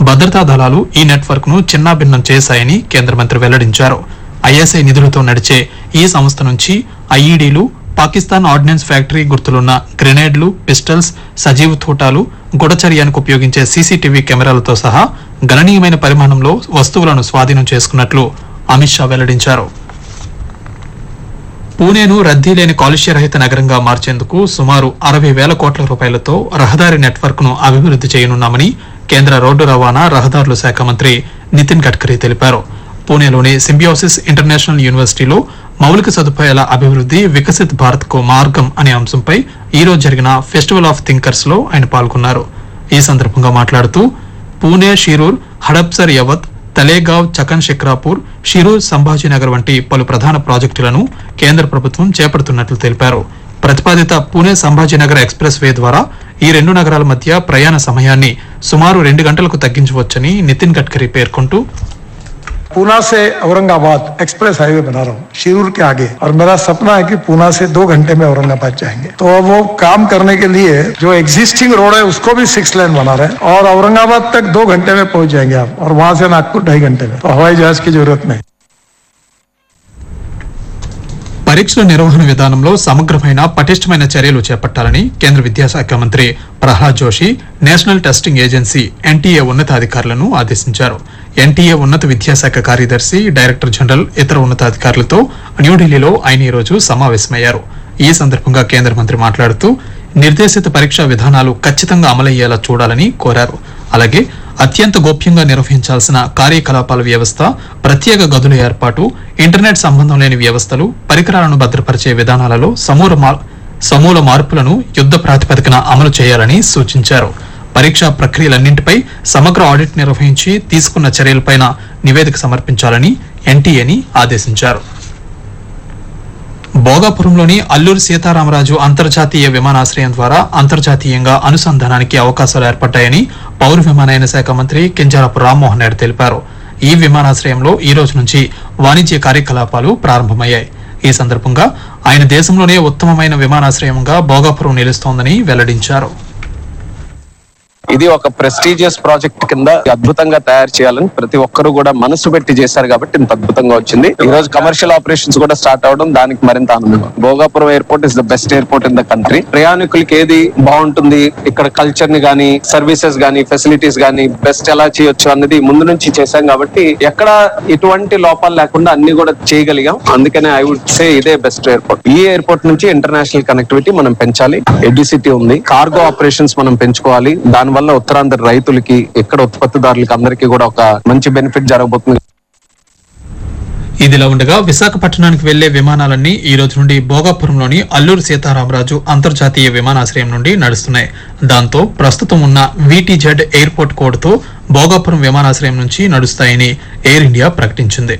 భద్రతా దళాలు ఈ నెట్వర్క్ ను చిన్నాభిన్నం చేశాయని కేంద్ర మంత్రి వెల్లడించారు ఐఎస్ఐ నిధులతో నడిచే ఈ సంస్థ నుంచి ఐఈడీలు పాకిస్తాన్ ఆర్డినెన్స్ ఫ్యాక్టరీ గుర్తులున్న గ్రెనేడ్లు పిస్టల్స్ సజీవ తూటాలు గుడచర్యానికి ఉపయోగించే సీసీటీవీ కెమెరాలతో సహా గణనీయమైన పరిమాణంలో వస్తువులను స్వాధీనం చేసుకున్నట్లు అమిత్ షా వెల్లడించారు పూణేను రద్దీ లేని కాలుష్యరహిత నగరంగా మార్చేందుకు సుమారు అరవై వేల కోట్ల రూపాయలతో రహదారి నెట్వర్క్ ను అభివృద్ధి చేయనున్నామని కేంద్ర రోడ్డు రవాణా రహదారుల శాఖ మంత్రి నితిన్ గడ్కరీ తెలిపారు పూణేలోని సింబియోసిస్ ఇంటర్నేషనల్ యూనివర్సిటీలో మౌలిక సదుపాయాల అభివృద్ధి వికసిత్ భారత్ కు మార్గం అనే అంశంపై ఈ రోజు జరిగిన ఫెస్టివల్ ఆఫ్ థింకర్స్ లో ఆయన పాల్గొన్నారు ఈ సందర్భంగా మాట్లాడుతూ పూణే షిరూర్ హడప్సర్ యవత్ తలేగావ్ చకన్ శిక్రాపూర్ షిరూర్ సంభాజీనగర్ వంటి పలు ప్రధాన ప్రాజెక్టులను కేంద్ర ప్రభుత్వం చేపడుతున్నట్లు తెలిపారు ప్రతిపాదిత పూణే సంభాజీనగర్ ఎక్స్ప్రెస్ వే ద్వారా ఈ రెండు నగరాల మధ్య ప్రయాణ సమయాన్ని సుమారు రెండు గంటలకు తగ్గించవచ్చని నితిన్ గడ్కరీ పేర్కొంటూ पूना से औरंगाबाद एक्सप्रेस हाईवे बना रहा हूँ शिरूर के आगे और मेरा सपना है कि पूना से दो घंटे में औरंगाबाद जाएंगे तो अब वो काम करने के लिए जो एग्जिस्टिंग रोड है उसको भी सिक्स लेन बना रहे हैं और औरंगाबाद तक दो घंटे में पहुंच जाएंगे आप और वहां से नागपुर ढाई घंटे में तो हवाई जहाज की जरूरत नहीं పరీక్షల నిర్వహణ విధానంలో సమగ్రమైన పటిష్టమైన చర్యలు చేపట్టాలని కేంద్ర విద్యాశాఖ మంత్రి Pralhad Joshi national testing agency NTA ఉన్నతాధికారులను ఆదేశించారు ఎన్టీఏ ఉన్నత విద్యాశాఖ కార్యదర్శి డైరెక్టర్ జనరల్ ఇతర ఉన్నతాధికారులతో న్యూఢిల్లీలో ఆయన ఈ రోజు సమావేశమయ్యారు ఈ సందర్భంగా కేంద్ర మంత్రి మాట్లాడుతూ నిర్దేశిత పరీక్షా విధానాలు ఖచ్చితంగా అమలయ్యేలా చూడాలని కోరారు అలాగే అత్యంత గోప్యంగా నిర్వహించాల్సిన కార్యకలాపాల వ్యవస్థ ప్రత్యేక గదుల ఏర్పాటు ఇంటర్నెట్ సంబంధం లేని వ్యవస్థలు పరికరాలను భద్రపరిచే విధానాలలో సమూల మార్- సమూల మార్పులను యుద్ధ ప్రాతిపదికన అమలు చేయాలని సూచించారు పరీక్షా ప్రక్రియలన్నింటిపై సమగ్ర ఆడిట్ నిర్వహించి తీసుకున్న చర్యలపైన నివేదిక సమర్పించాలని ఎన్టీఏని ఆదేశించారు భోగాపురంలోని అల్లూరి సీతారామరాజు అంతర్జాతీయ విమానాశ్రయం ద్వారా అంతర్జాతీయంగా అనుసంధానానికి అవకాశాలు ఏర్పడ్డాయని పౌర విమానయాన శాఖ మంత్రి కింజారపు రామ్మోహన్ నాయుడు తెలిపారు ఈ విమానాశ్రయంలో ఈ రోజు నుంచి వాణిజ్య కార్యకలాపాలు ప్రారంభమయ్యాయి ఈ సందర్భంగా ఆయన దేశంలోనే ఉత్తమమైన విమానాశ్రయంగా భోగాపురం నిలుస్తోందని వెల్లడించారు ఇది ఒక ప్రెస్టీజియస్ ప్రాజెక్ట్ కింద అద్భుతంగా తయారు చేయాలని ప్రతి ఒక్కరు కూడా మనసు పెట్టి చేశారు కాబట్టి ఇంత అద్భుతంగా వచ్చింది ఈ రోజు కమర్షియల్ ఆపరేషన్స్ కూడా స్టార్ట్ అవడం దానికి మరింత ఆనందం Bhogapuram airport is the best airport in the country ప్రయాణికులకి ఏది బాగుంటుంది ఇక్కడ కల్చర్ ని గానీ సర్వీసెస్ గానీ ఫెసిలిటీస్ గానీ బెస్ట్ ఎలా చేయొచ్చు అన్నది ముందు నుంచి చేశాం కాబట్టి ఎక్కడ ఎటువంటి లోపాలు లేకుండా అన్ని కూడా చేయగలిగాం అందుకనే ఐ వుడ్ సే ఇదే బెస్ట్ ఎయిర్పోర్ట్ ఈ ఎయిర్పోర్ట్ నుంచి ఇంటర్నేషనల్ కనెక్టివిటీ మనం పెంచాలి ఎడ్యుసిటీ ఉంది కార్గో ఆపరేషన్స్ మనం పెంచుకోవాలి దానివల్ల ఉత్తరాంధ్ర రైతులకి ఇక్కడ ఉత్పత్తిదారులకి అందరికీ కూడా ఒక మంచి బెనిఫిట్ జరగబోతుంది ఇదిలా ఉండగా విశాఖపట్నానికి వెళ్లే విమానాలన్నీ ఈ రోజు నుండి భోగాపురంలోని అల్లూరు సీతారామరాజు అంతర్జాతీయ విమానాశ్రయం నుండి నడుస్తున్నాయి దాంతో ప్రస్తుతం ఉన్న వీటీజెడ్ ఎయిర్పోర్ట్ కోడ్తో భోగాపురం విమానాశ్రయం నుంచి నడుస్తాయని ఎయిర్ ఇండియా ప్రకటించింది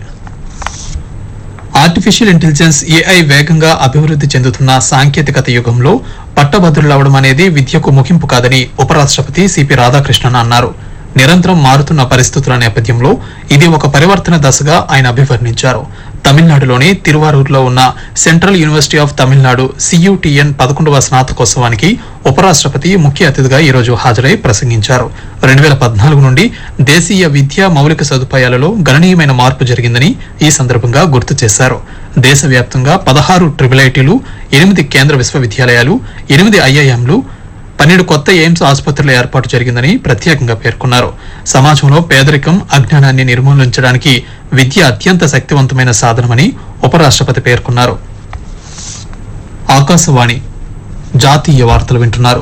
ఆర్టిఫిషియల్ ఇంటెలిజెన్స్ ఏఐ వేగంగా అభివృద్ధి చెందుతున్న సాంకేతికత యుగంలో పట్టభద్రులవడం అనేది విద్యకు ముగింపు కాదని ఉపరాష్ట్రపతి సిపి రాధాకృష్ణన్ అన్నారు నిరంతరం మారుతున్న పరిస్థితుల నేపథ్యంలో ఇది ఒక పరివర్తన దశగా ఆయన అభివర్ణించారు తమిళనాడులోని తిరువారూరులో ఉన్న central university of Tamil Nadu CUTN పదకొండవ స్నాతకోత్సవానికి ఉపరాష్ట్రపతి ముఖ్య అతిథిగా ఈ రోజు హాజరై ప్రసంగించారు రెండు వేల పద్నాలుగు నుండి దేశీయ విద్యా మౌలిక సదుపాయాలలో గణనీయమైన మార్పు జరిగిందని ఈ సందర్భంగా గుర్తు చేశారు దేశవ్యాప్తంగా పదహారు ట్రిపుల్ ఐటీలు ఎనిమిది కేంద్ర విశ్వవిద్యాలయాలు ఎనిమిది ఐఐఎంలు పన్నెండు కొత్త ఎయిమ్స్ ఆసుపత్రుల ఏర్పాటు జరిగిందని ప్రత్యేకంగా పేర్కొన్నారు సమాజంలో పేదరికం అజ్ఞానాన్ని నిర్మూలించడానికి విద్య అత్యంత శక్తివంతమైన సాధనమని ఉపరాష్ట్రపతి పేర్కొన్నారు ఆకాశవాణి జాతీయ వార్తలు వింటున్నారు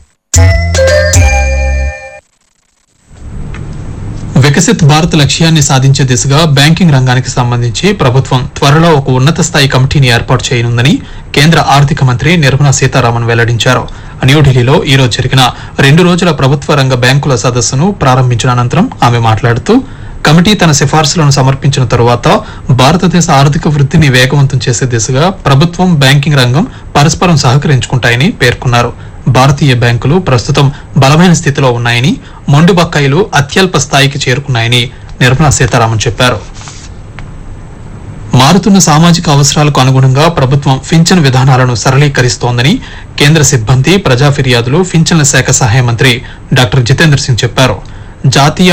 వికసిత్ భారత్ లక్ష్యాన్ని సాధించే దిశగా బ్యాంకింగ్ రంగానికి సంబంధించి ప్రభుత్వం త్వరలో ఒక ఉన్నత స్థాయి కమిటీని ఏర్పాటు చేయనుందని కేంద్ర ఆర్థిక మంత్రి నిర్మలా సీతారామన్ వెల్లడించారు న్యూఢిల్లీలో ఈ రోజు జరిగిన రెండు రోజుల ప్రభుత్వ రంగ బ్యాంకుల సదస్సును ప్రారంభించిన అనంతరం ఆమె మాట్లాడుతూ కమిటీ తన సిఫార్సులను సమర్పించిన తరువాత భారతదేశ ఆర్థిక వృద్ధిని వేగవంతం చేసే దిశగా ప్రభుత్వం బ్యాంకింగ్ రంగం పరస్పరం సహకరించుకుంటాయని పేర్కొన్నారు భారతీయ బ్యాంకులు ప్రస్తుతం బలమైన స్థితిలో ఉన్నాయని మొండి బకాయిలు అత్యల్ప స్థాయికి చేరుకున్నాయని నిర్మలా సీతారామన్ చెప్పారు మారుతున్న సామాజిక అవసరాలకు అనుగుణంగా ప్రభుత్వం పింఛన్ విధానాలను సరళీకరిస్తోందని కేంద్ర సిబ్బంది ప్రజా ఫిర్యాదులు పింఛన్ల శాఖ సహాయ మంత్రి డాక్టర్ జితేంద్ర సింగ్ చెప్పారు జాతీయ